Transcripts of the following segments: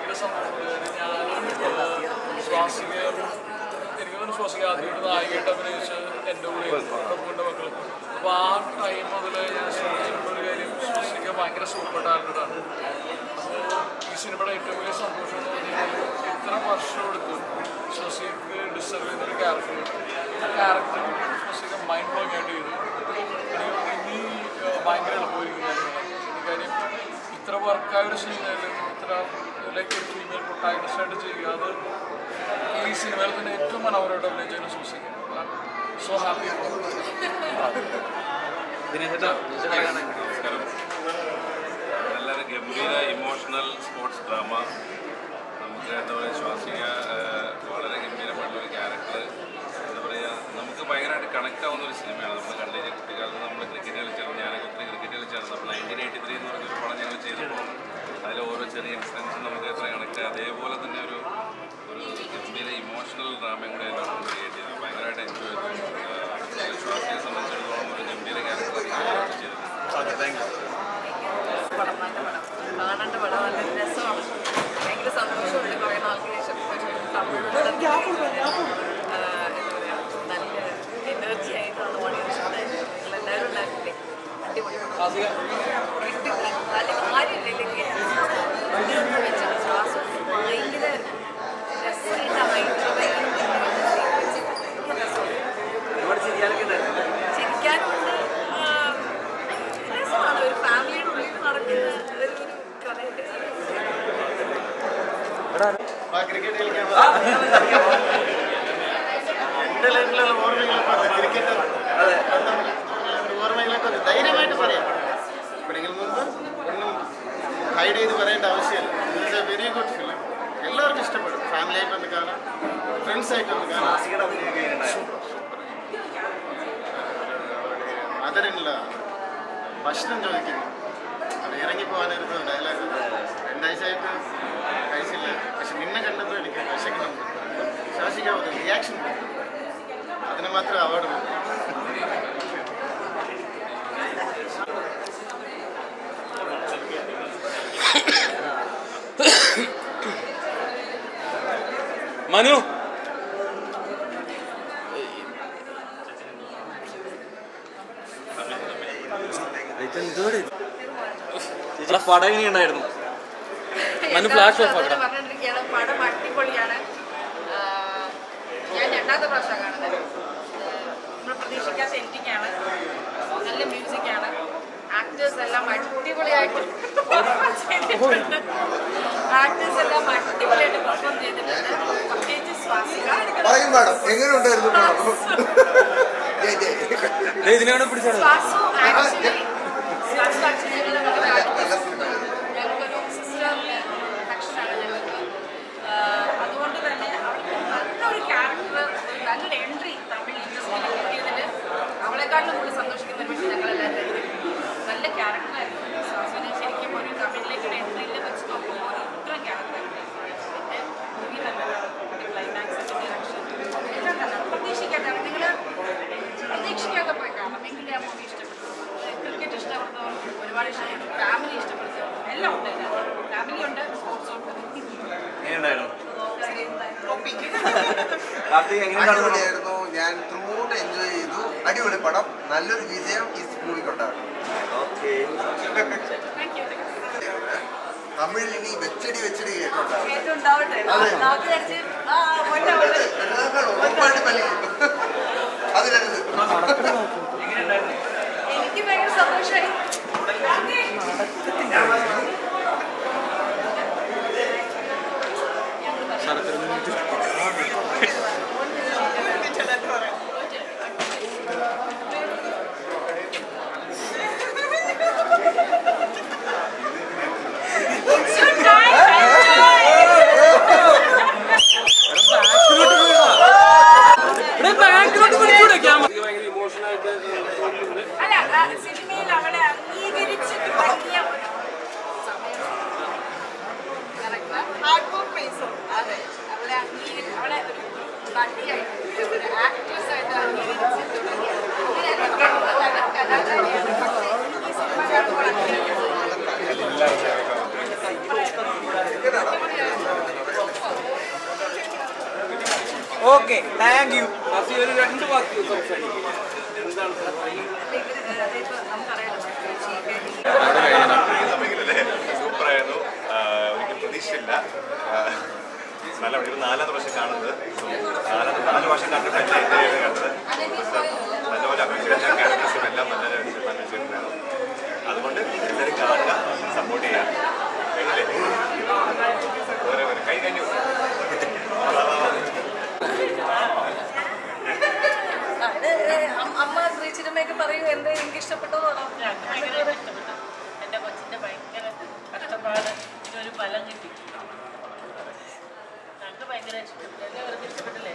ഭയങ്കര സന്തോഷമുണ്ട് ഞാൻ ശ്വാസിക എനിക്ക് തോന്നുന്നു ശ്വാസിക ആദ്യമായിട്ട് നായികയായിട്ട് അഭിനയിച്ച് എൻ്റെ കൂടെ പ്രഭുവിൻ്റെ മക്കൾ അപ്പോൾ ആ ടൈം മുതൽ ഞാൻ ശ്രദ്ധിച്ചിട്ടുള്ള ഒരു കാര്യം ശ്വാസിക ഭയങ്കര സൂപ്പർ ടാലൻ്റഡാണ് അപ്പോൾ ഈ സിനിമയുടെ ഏറ്റവും വലിയ സന്തോഷം എന്ന് പറഞ്ഞാൽ ഇത്ര വർഷം എടുത്തു ശ്വസിക്ക് ഡിസർവ് ചെയ്തൊരു ക്യാരക്ടർ ആ ക്യാരക്ടർ ശ്വസിക മൈൻഡ് ബ്ലോങ് ആയിട്ട് ചെയ്തു എനിക്ക് ഇനി ഏഹ്, ഭയങ്കര എളുപ്പമായിരിക്കും കാര്യങ്ങൾ കാര്യം ഇത്ര വർക്കായ ഒരു സിനിമയിലും ഇത്ര ലൈക്ക് ഒരു ഫീമെയിൽ പ്രൊട്ടാഗണിസ്റ്റ് ആയിട്ട് ചെയ്യുക അത് ഈ സിനിമയിൽ തന്നെ ഏറ്റവും മനോഹരമായിട്ട് അഭിനയിച്ചതിനെ ശ്വസിക്കും സോ ഹാപ്പി നല്ലൊരു ഗംഭീര ഇമോഷണൽ സ്പോർട്സ് ഡ്രാമ നമുക്ക് എന്താ പറയുക ശ്വാസിക ആ, വളരെ ഗംഭീരമായിട്ടുള്ള ഒരു ക്യാരക്ടർ എന്താ പറയുക നമുക്ക് ഭയങ്കരമായിട്ട് കണക്ട് ആവുന്ന ഒരു സിനിമയാണ് നമ്മൾ കണ്ടുകഴിഞ്ഞ കുട്ടിക്കാലത്ത് നമ്മൾ ക്രിക്കറ്റ് കളിച്ചാണ് ഞാനൊക്കെ ഒത്തിരി ക്രിക്കറ്റ് കളിച്ചാണ് നമ്മൾ നയൻറ്റീൻ എയ്റ്റി ത്രീ എന്ന് പറഞ്ഞൊരു പടം ഞങ്ങൾ ചെയ്തപ്പോൾ അതിൽ ഓരോ ചെറിയ ഇൻസിഡൻസും നമുക്ക് എത്ര കണക്ട് അതേപോലെ തന്നെ ഒരു ഒരു ഗംഭീര ഇമോഷണൽ ഡ്രാമയും കൂടെ അതിനോട് ക്രിയേറ്റ് ചെയ്തത് ഭയങ്കരമായിട്ട് എൻജോയ് ചെയ്തു ആ, ശ്വാസിയെ സംബന്ധിച്ചിടത്തോളം ഒരു ഗംഭീര ക്യാരക്ടർ ചെയ്തത് പടം നല്ല പടം കാണേണ്ട പടം നല്ല രസമാണ് ഭയങ്കര സന്തോഷമുണ്ട് കുറേ നാൾക്ക് ശേഷം ഒരു തമിഴ് പടത്തിൽ, ആ, എന്താ പറയാ, നല്ല എനർജി ആയിട്ടാണ് ഓഡിയൻസ് നിങ്ങളെല്ലാവരും ഉണ്ടാക്കില്ലേ അടിപൊളി കിട്ടി നല്ല കാര്യമില്ലെങ്കിൽ ശ്വാസം ഭയങ്കര രസമായിട്ടാണ് ചിരിക്കാനുണ്ട് ആ, രസമാണ് ഒരു ഫാമിലിയുടെ ഉള്ളിൽ നടക്കുന്ന ഒരു ഒരു കഥയുണ്ട് ക്രിക്കറ്റ് കളിക്കാൻ എൻ്റെ ലൈഫിലുള്ള ഓർമ്മകളൊക്കെ ഉണ്ട് ക്രിക്കറ്റ് ഓർമ്മകളൊക്കെ ഉണ്ട് ധൈര്യമായിട്ട് പറയാം എപ്പോഴെങ്കിലും മുമ്പ് ഒന്നും ഹൈഡ് ചെയ്ത് പറയേണ്ട ആവശ്യമില്ല it's a very good film എല്ലാവർക്കും ഇഷ്ടപ്പെടും ഫാമിലി ആയിട്ട് ഒന്ന് കാണാം ഫ്രണ്ട്സ് ആയിട്ട് ഒന്ന് കാണാം മദറിനുള്ള ഭക്ഷണം ചോദിക്കുന്നു അത് ഇറങ്ങി പോകാനായിരുന്നു ഡയലോഗ് രണ്ടാഴ്ചയായിട്ട് കഴിച്ചില്ല പക്ഷെ നിന്നെ കണ്ടപ്പോൾ എനിക്ക് വിശക്കുന്നുണ്ട് ശ്വാസിക്കാവുന്ന റിയാക്ഷൻ അതിന് മാത്രം അവാർഡ് മനു ചേച്ചിയുടെ പടം എങ്ങനെയുണ്ടായിരുന്നു മനു ഫ്ലാഷ് ഓഫ് ആക്കണം പറഞ്ഞിരിക്കുകയാണ് പടം അടിപൊളിയാണ് ആ, ഞാൻ രണ്ടാമത്തെ പ്രാവശ്യം കാണുന്നത് നമ്മൾ പ്രതീക്ഷിക്കാത്ത എൻഡിങ്ങാണ് നല്ല മ്യൂസിക്കാണ് ആക്ടേഴ്സ് എല്ലാം അടിപൊളിയായിട്ട് ചെയ്തിട്ടുണ്ട് ആക്ടേഴ്സ് എല്ലാം അടിപൊളിയായിട്ട് പെർഫോം ചെയ്തിട്ടുണ്ട് പ്രത്യേകിച്ച് സ്വാസിക പറയും മാഡം എങ്ങനെ ഉണ്ടായിരുന്നു ദേ ഇതിനെ പിടിച്ചാണ് സ്വാസു ആക്ച്വലി സ്വാസു ആക്ച്വലി ഞങ്ങളുടെ വളരെ അടുത്ത ഞങ്ങൾക്കൊരു സിസ്റ്ററിന് അഫക്ഷനാണ് ഞങ്ങൾക്ക് ആഹ് അതുകൊണ്ട് തന്നെ അവൾക്ക് നല്ലൊരു ക്യാരക്ടർ നല്ലൊരു എൻട്രി തമിഴ് ഇൻഡസ്ട്രിയിൽ കിട്ടിയതിൽ അവളെക്കാളും കൂടുതൽ സന്തോഷിക്കുന്ന ഒരു പക്ഷേ ഞങ്ങളെല്ലാവരും നല്ല ക്യാരക്ടറായിരുന്നു സ്വാസിനെ ശരിക്കും ഒരു തമിഴിലേക്ക് ഒരു എൻട്രിയിൽ വെച്ച് നോക്കുമ്പോൾ ഒരു ഉഗ്ര ക്യാരക്ടറായിരുന്നു പിന്നെ മൂവി നല്ലതാണ് ക്ലൈമാക്സിൻ്റെ ഡയറക്ഷൻ എല്ലാം നല്ലതാണ് പ്രതീക്ഷിക്കാത്ത നിങ്ങൾ പ്രതീക്ഷിക്കാതെ പോയി കാണാം എങ്കിലേ ആ മൂവി ഇഷ്ടപ്പെട്ടു ക്രിക്കറ്റ് ഇഷ്ടപ്പെടുന്നവർ ഒരുപാട് ഇഷ്ടപ്പെട്ടു ഫാമിലി ഇഷ്ടപ്പെടുന്നു എല്ലാം ഉണ്ട് ഫാമിലി ഉണ്ട് സ്പോർട്സ് ഉണ്ട് എങ്ങനെയുണ്ടായിരുന്നു കാർത്തിക് എങ്ങനെ കാണുന്നു അടിപൊളിയായിരുന്നു ഞാൻ ത്രൂ ഔട്ട് എൻജോയ് ചെയ്തു അടിപൊളി പടം നല്ലൊരു വിജയം ഈ മൂവിക്കുണ്ടാകും ഓക്കെ താങ്ക് യു തമിഴിൽ ഇനി വെച്ചടി വെച്ചടി കേട്ടുണ്ടാകും ഏറ്റവും ഉണ്ടാവട്ടെ നമുക്ക് ധരിച്ച് ആ പോട്ടെ പോട്ടെ ഉറപ്പായിട്ട് പലിക്കും അതിനകത്ത് എനിക്ക് ഭയങ്കര സന്തോഷമായി അല്ല ആ സിനിമയിൽ അവളെ അംഗീകരിച്ച് തുടങ്ങിയ ഒരു ഓക്കെ താങ്ക് യു ഒരു രണ്ട് വാക്ക് സംസാരിക്കും സൂപ്പറായിരുന്നു ഒരിക്കലും പ്രതീക്ഷയില്ല ആഹ് നല്ല ഒരു നാലാമത്തെ വർഷം കാണുന്നത് നാലാമത്തെ നാല് വർഷം കണ്ടിട്ടല്ല ഇതേ കണ്ടത് നല്ലപോലെ അഭിനയിച്ച ക്യാരക്ടേഴ്സും എല്ലാം നല്ല അഭിനയിച്ചിട്ടുണ്ടായിരുന്നു അതുകൊണ്ട് എല്ലാവരും കാണുക സപ്പോർട്ട് ചെയ്യുക കേട്ടില്ലേ? വേറെ വേറെ കൈ കഴിഞ്ഞു ആ, ഇത്, ഏ, അം- അമ്മ ശ്രീചിരമ്മയൊക്കെ പറയൂ എന്താ എനിക്ക് ഇഷ്ടപ്പെട്ടത് ഭയങ്കര ഇഷ്ടപ്പെട്ടു എൻ്റെ കൊച്ചിൻ്റെ ഭയങ്കര കഷ്ടപ്പാട് ഇതിനൊരു ഫലം കിട്ടി ഞങ്ങൾക്ക് ഭയങ്കര ഇഷ്ടപ്പെട്ടു എല്ലാവർക്കും ഇഷ്ടപ്പെട്ടില്ലേ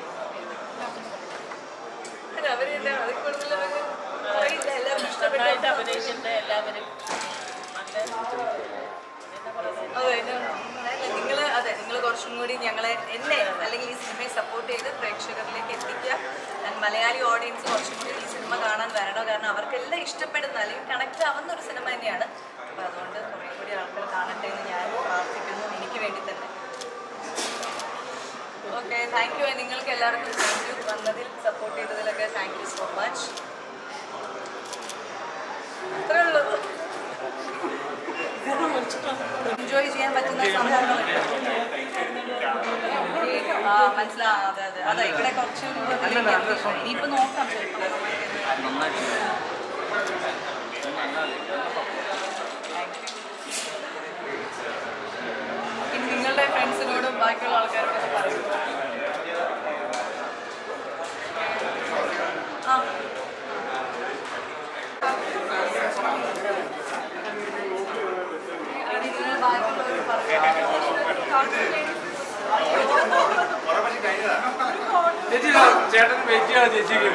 അവരെല്ലാം അതിൽ കൂടുതൽ അവര് പറയില്ല എല്ലാവർക്കും ഇഷ്ടപ്പെട്ടു നന്നായിട്ട് അഭിനയിച്ചിട്ടുണ്ട് എല്ലാവരും നല്ല എന്താ പറയുക അതെ നിങ്ങൾ അതെ നിങ്ങൾ കുറച്ചും കൂടി ഞങ്ങളെ എന്നെ അല്ലെങ്കിൽ ഈ സിനിമയെ സപ്പോർട്ട് ചെയ്ത് പ്രേക്ഷകരിലേക്ക് എത്തിക്കുക ആൻഡ് മലയാളി ഓഡിയൻസ് കുറച്ചും കൂടി ഈ സിനിമ കാണാൻ വരണോ കാരണം അവർക്കെല്ലാം ഇഷ്ടപ്പെടുന്ന അല്ലെങ്കിൽ കണക്ട് ആവുന്ന ഒരു സിനിമ തന്നെയാണ് അപ്പോൾ അതുകൊണ്ട് കുറേ കൂടി ആൾക്കാർ കാണട്ടെ എന്ന് ഞാൻ പ്രാർത്ഥിക്കുന്നു എനിക്ക് വേണ്ടി തന്നെ ഓക്കെ താങ്ക് യു നിങ്ങൾക്ക് എല്ലാവർക്കും താങ്ക് യു വന്നതിൽ സപ്പോർട്ട് ചെയ്തതിലൊക്കെ താങ്ക് യു സോ മച്ച് അത്രേ ഉള്ളൂ എൻജോയ് ചെയ്യാൻ പറ്റുന്ന സംഭവങ്ങളുണ്ട് ആ മനസ്സിലാ അതെ അതെ അതെ ഇവിടെ കുറച്ച് ഇനിയിപ്പോ നോക്കാം ചിലപ്പോൾ ഇനി നിങ്ങളുടെ ഫ്രണ്ട്സിനോടും ബാക്കിയുള്ള ആൾക്കാരോടൊക്കെ പറയും ആ ഇനി നിങ്ങൾ ബാക്കിയുള്ളവർ ചേച്ചി ചേട്ടൻ വെയിറ്റ് ചെയ്യണം ചേച്ചിക്ക്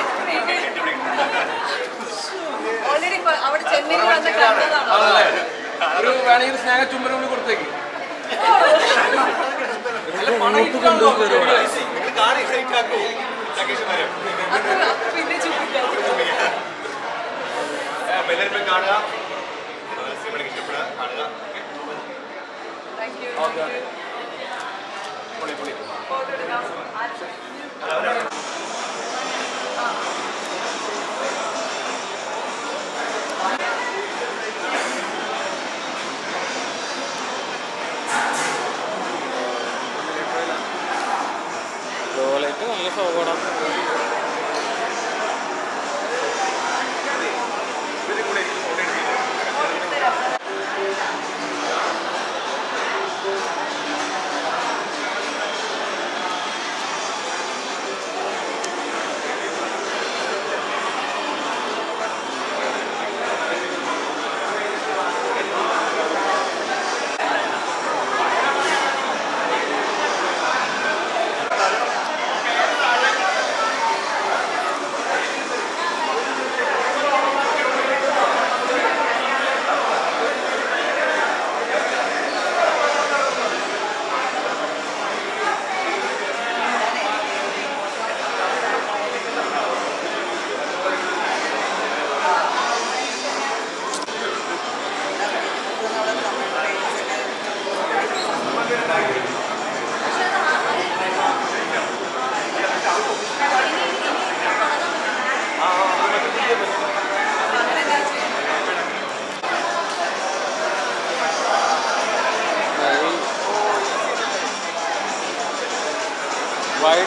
ഓൾറെഡി അവിടെ ചെന്നൈയിൽ വന്ന് കണ്ടതാണോ അതല്ലേ ഒരു വേണമെങ്കിൽ സ്നേഹ ചുംബനം കൂടി കൊടുത്തേക്ക് നല്ല പണം ഇട്ടാണല്ലോ നിങ്ങൾ കാണി എക്സൈറ്റ് ആക്കൂ ലൊക്കേഷൻ വരും അത് അപ്പൊ പിന്നെ ചുമ്മിക്കാം എല്ലാവരും പോയി കാണുക സിനിമയ്ക്ക് ഇഷ്ടപ്പെടുക കാണുക താങ്ക് യു പൊളി പൊളി ഫോട്ടോ എടുക്കാം ആരും ലോലൈറ്റ് നല്ല സൗകര്യം